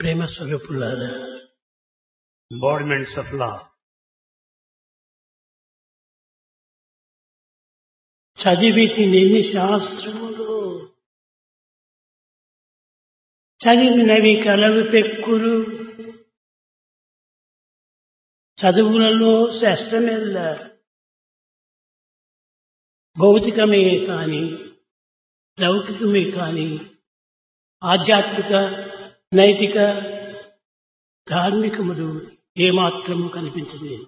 ప్రేమ స్వరూపులారా embodiments of love. చదివి తిని శాస్త్రములు చదివినవి కలవి పెక్కులు చదువులలో శాస్త్రమెల్ల భౌతికమే కాని లౌకికమే కాని ఆధ్యాత్మిక నైతిక ధార్మికములు ఏమాత్రము కనిపించలేదు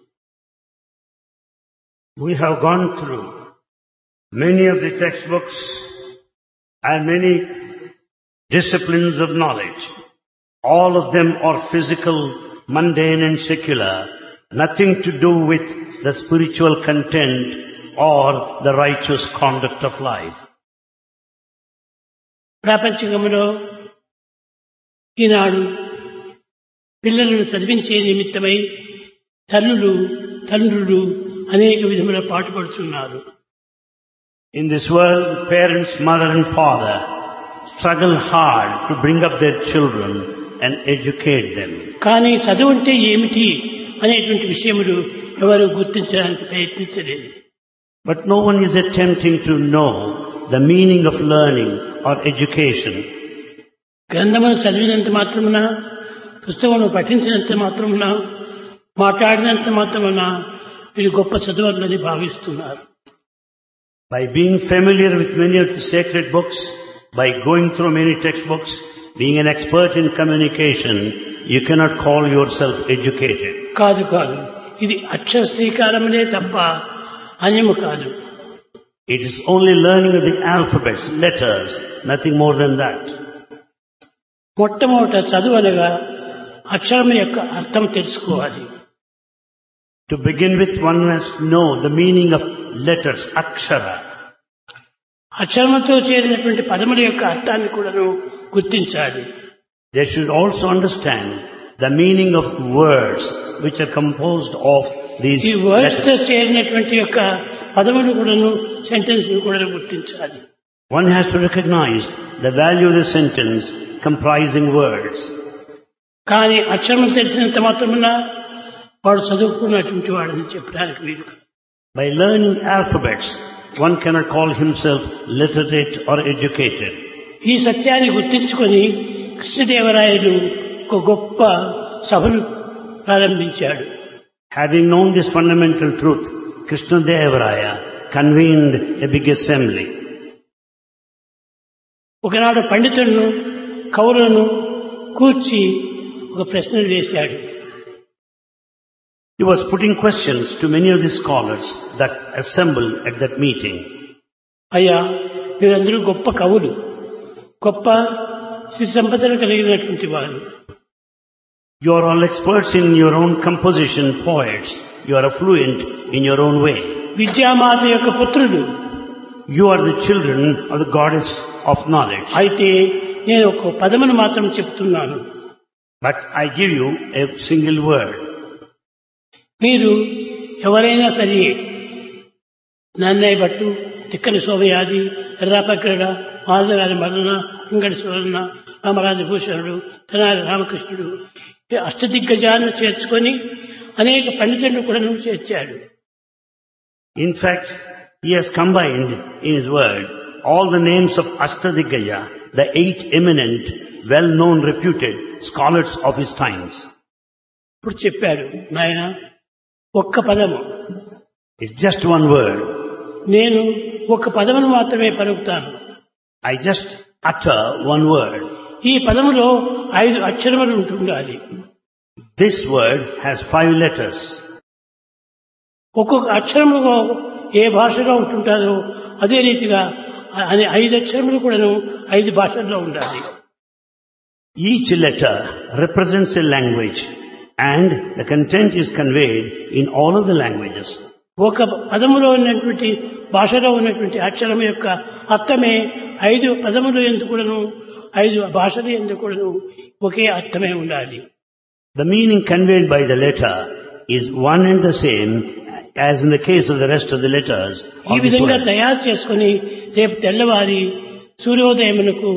We have gone through many of the textbooks and many disciplines of knowledge. All of them are physical, mundane and secular, nothing to do with the spiritual content or the righteous conduct of life. ప్రాపంచికములో ఈనాడు పిల్లలను చదివించే నిమిత్తమై తల్లులు తండ్రులు అనేక విధముల పాటుపడుతున్నారు In this world, parents, mother and father struggle hard to bring up their children and educate them. కానీ చదువు అంటే ఏమిటి అనేటువంటి విషయములు ఎవరు గుర్తించడానికి ప్రయత్నించలేదు But no one is attempting to know the meaning of learning or education. గ్రంథమును చదివినంత మాత్రమున పుస్తకమును పఠించినంత మాత్రమున మాట్లాడినంత మాత్రమున వీరు గొప్ప చదువులని భావిస్తున్నారు By being familiar with many of the sacred books, by going through many textbooks, being an expert in communication, you cannot call yourself educated. కాదు కాదు ఇది అక్షర శ్రీకారములే తప్ప అన్యము కాదు It is only learning of the alphabets, letters, nothing more than that. మొట్టమొదట చదువు అనగా అక్షరం యొక్క అర్థం తెలుసుకోవాలి To begin with, one must know the meaning of letters, akshara. అక్షరముతో చేరినటువంటి పదముల యొక్క అర్థాన్ని కూడాను గుర్తించాలి They should also understand the meaning of words which are composed of these ఈ వర్డ్స్ తో letters. చేరినటువంటి యొక్క పదములు కూడాను సెంటెన్స్ కూడా గుర్తించాలి One has to recognize the value of the sentence comprising words. కానీ అక్షరం తెలిసినంత మాత్రమున వాడు చదువుకున్నటువంటి వాడని చెప్పడానికి వీలు కాదు. By learning alphabets, one cannot call himself literate or educated. ఈ సత్యాన్ని గుర్తించుకొని కృష్ణదేవరాయలు ఒక గొప్ప సభను ప్రారంభించాడు Having known this fundamental truth, Krishna Devaraya convened a big assembly. ఒకనాడు పండితులను కౌరులను కూర్చి ఒక ప్రశ్నలు వేశాడు He was putting questions to many of the scholars that assembled at that meeting. అయ్యా మీరందరూ గొప్ప కవులు గొప్ప శ్రీ సంపదలు కలిగినటువంటి వారు You are all experts in your own composition, poets. You are fluent in your own way. విద్యామాత యొక్క పుత్రులు You are the children of the goddess of knowledge. అయితే నేను ఒక పదమును మాత్రం చెప్తున్నాను But I give you a single word. మీరు ఎవరైనా సరే నన్నయ్య భట్టు తిక్కని శోభయాది ఎర్రాపక్రడ మాధవగారి మరణ అంగడి సువర్ణ రామరాజభూషణుడు తెనాలి రామకృష్ణుడు ఈ అష్టదిగ్గజాలను చేర్చుకొని అనేక పండితులను కూడా చేర్చాడు In fact, he has combined in his word all the names of Ashtadigaya, the eight eminent, well-known, reputed scholars of his times. ఇప్పుడు చెప్పాడు నాయన ఒక్క పదము It's just one word. నేను ఒక్క పదమును మాత్రమే పలుకుతాను I just utter one word. ఈ పదములో ఐదు అక్షరములు ఉంటుండాలి This word has five letters. ఒక్కొక్క అక్షరము ఏ భాషలో ఉంటుంటారో అదే రీతిగా అనే ఐదు అక్షరములు కూడాను ఐదు భాషల్లో ఉండాలి Each letter represents a language and the content is conveyed in all of the languages. ఒక పదములో ఉన్నటువంటి భాషలో ఉన్నటువంటి అక్షరం యొక్క అర్థమే ఐదు పదములు ఎందుకు కూడాను ఐదు భాషలు ఎందుకు కూడాను ఒకే అర్థమే ఉండాలి The meaning conveyed by the letter is one and the same as in the case of the rest of the letters ఈ of this విధంగా word. తయారు చేసుకొని రేపు తెల్లవారి సూర్యోదయమునకు